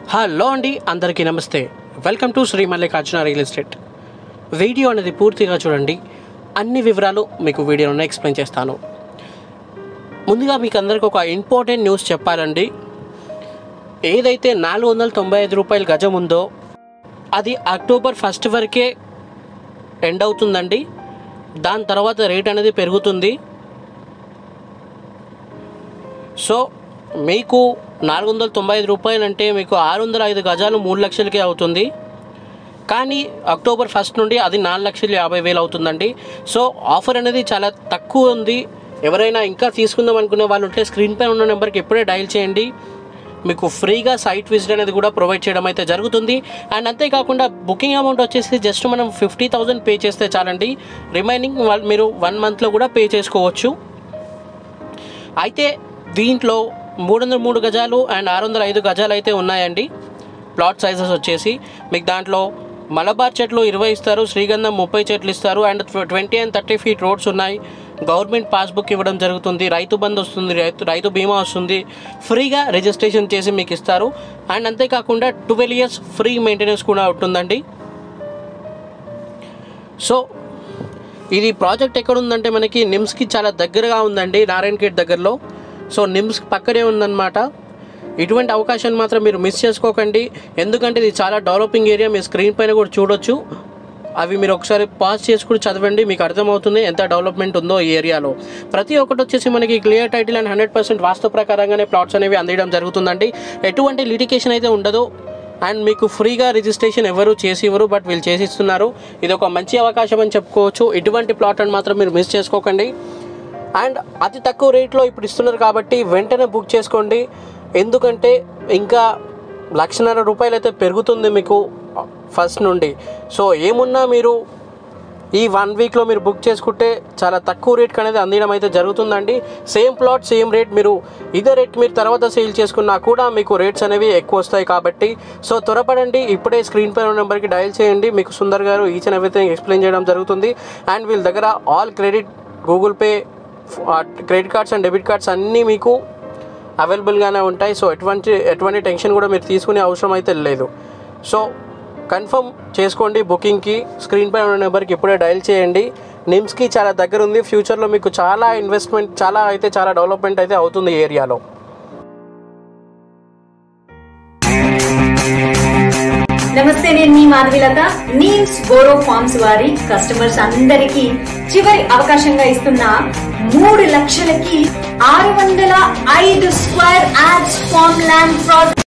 hello అండి అందరికీ నమస్తే welcome to Shri Mallikarjuna real estate video అనేది పూర్తిగా చూడండి అన్ని వివరాలు మీకు వీడియోలో ఎక్స్ప్లెయిన్ చేస్తాను ముందుగా మీకు అందరికీ ఒక ఇంపార్టెంట్ న్యూస్ చెప్పాలండి ఏదైతే నాలుగు వందల తొంభై ఐదు రూపాయల గజం ఉందో అది అక్టోబర్ ఫస్ట్ వరకే ఎండ్ అవుతుందండి దాని తర్వాత రేట్ అనేది పెరుగుతుంది సో మీకు నాలుగు వందల తొంభై ఐదు రూపాయలు అంటే మీకు ఆరు వందల ఐదు గజాలు మూడు లక్షలకే అవుతుంది కానీ అక్టోబర్ ఫస్ట్ నుండి అది నాలుగు లక్షల యాభై వేలు అవుతుందండి సో ఆఫర్ అనేది చాలా తక్కువ ఉంది ఎవరైనా ఇంకా తీసుకుందాం అనుకునే వాళ్ళు ఉంటే స్క్రీన్ పైన ఉన్న నెంబర్కి ఎప్పుడే డయల్ చేయండి మీకు ఫ్రీగా సైట్ విజిట్ అనేది కూడా ప్రొవైడ్ చేయడం అయితే జరుగుతుంది అండ్ అంతేకాకుండా బుకింగ్ అమౌంట్ వచ్చేసి జస్ట్ మనం ఫిఫ్టీ థౌజండ్ పే చేస్తే చాలండి రిమైనింగ్ వాళ్ళు మీరు వన్ మంత్లో కూడా పే చేసుకోవచ్చు అయితే దీంట్లో మూడు వందల మూడు గజాలు అండ్ ఆరు వందల ఐదు గజాలు అయితే ఉన్నాయండి ప్లాట్ సైజెస్ వచ్చేసి మీకు దాంట్లో మలబార్ చెట్లు ఇరవై ఇస్తారు శ్రీగంధం ముప్పై చెట్లు ఇస్తారు and twenty and thirty feet roads ఉన్నాయి గవర్నమెంట్ పాస్బుక్ ఇవ్వడం జరుగుతుంది రైతు బంధు వస్తుంది రైతు రైతు బీమా వస్తుంది ఫ్రీగా రిజిస్ట్రేషన్ చేసి మీకు ఇస్తారు అండ్ అంతేకాకుండా ట్వెల్వ్ ఇయర్స్ ఫ్రీ మెయింటెనెన్స్ కూడా ఉంటుందండి సో ఇది ప్రాజెక్ట్ ఎక్కడ ఉందంటే మనకి నిమ్స్కి చాలా దగ్గరగా ఉందండి నారాయణ ఖేడ్ దగ్గరలో సో నిమ్స్ పక్కనే ఉందన్నమాట ఇటువంటి అవకాశాన్ని మాత్రం మీరు మిస్ చేసుకోకండి ఎందుకంటే ఇది చాలా డెవలపింగ్ ఏరియా మీ స్క్రీన్ పైన కూడా చూడొచ్చు అవి మీరు ఒకసారి పాస్ చేసి కూడా చదవండి మీకు అర్థమవుతుంది ఎంత డెవలప్మెంట్ ఉందో ఈ ఏరియాలో ప్రతి ఒక్కటి వచ్చేసి మనకి clear title and hundred percent వాస్తు ప్రకారంగానే ప్లాట్స్ అనేవి అందించడం జరుగుతుందండి ఎటువంటి లిటికేషన్ అయితే ఉండదు అండ్ మీకు ఫ్రీగా రిజిస్ట్రేషన్ ఎవరు చేసి ఇవ్వరు బట్ వీళ్ళు చేసి ఇస్తున్నారు ఇది ఒక మంచి అవకాశం అని చెప్పుకోవచ్చు ఇటువంటి ప్లాట్ అని మాత్రం మీరు మిస్ చేసుకోకండి అండ్ అతి తక్కువ రేట్లో ఇప్పుడు ఇస్తున్నారు కాబట్టి వెంటనే బుక్ చేసుకోండి ఎందుకంటే ఇంకా లక్షన్నర రూపాయలు అయితే పెరుగుతుంది మీకు ఫస్ట్ నుండి సో ఏమున్నా మీరు ఈ వన్ వీక్లో మీరు బుక్ చేసుకుంటే చాలా తక్కువ రేట్కి అనేది అందించడం అయితే జరుగుతుందండి సేమ్ ప్లాట్ సేమ్ రేట్ మీరు ఇదే రేట్ మీరు తర్వాత సేల్ చేసుకున్నా కూడా మీకు రేట్స్ అనేవి ఎక్కువ వస్తాయి కాబట్టి సో త్వరపడండి ఇప్పుడే స్క్రీన్ పైన నెంబర్కి డయల్ చేయండి మీకు సుందర్ గారు ఈచ్ అండ్ ఎవ్రీథింగ్ ఎక్స్ప్లెయిన్ చేయడం జరుగుతుంది అండ్ వీళ్ళ దగ్గర all credit Google Pay credit cards and debit cards అన్నీ మీకు అవైలబుల్గానే ఉంటాయి సో ఎటువంటి ఎటువంటి టెన్షన్ కూడా మీరు తీసుకునే అవసరం అయితే లేదు సో కన్ఫర్మ్ చేసుకోండి బుకింగ్కి స్క్రీన్ పై ఉన్న నెంబర్కి ఇప్పుడే డయల్ చేయండి నిమ్స్కి చాలా దగ్గర ఉంది ఫ్యూచర్లో మీకు చాలా ఇన్వెస్ట్మెంట్ చాలా అయితే చాలా డెవలప్మెంట్ అయితే అవుతుంది ఈ ఏరియాలో నమస్తే నేను మీ మాధవిలత నీమ్స్ గోరో ఫార్మ్స్ వారి కస్టమర్స్ అందరికీ చివరి అవకాశంగా ఇస్తున్న మూడు లక్షలకి ఆరు వందల ఐదు square yards farm land project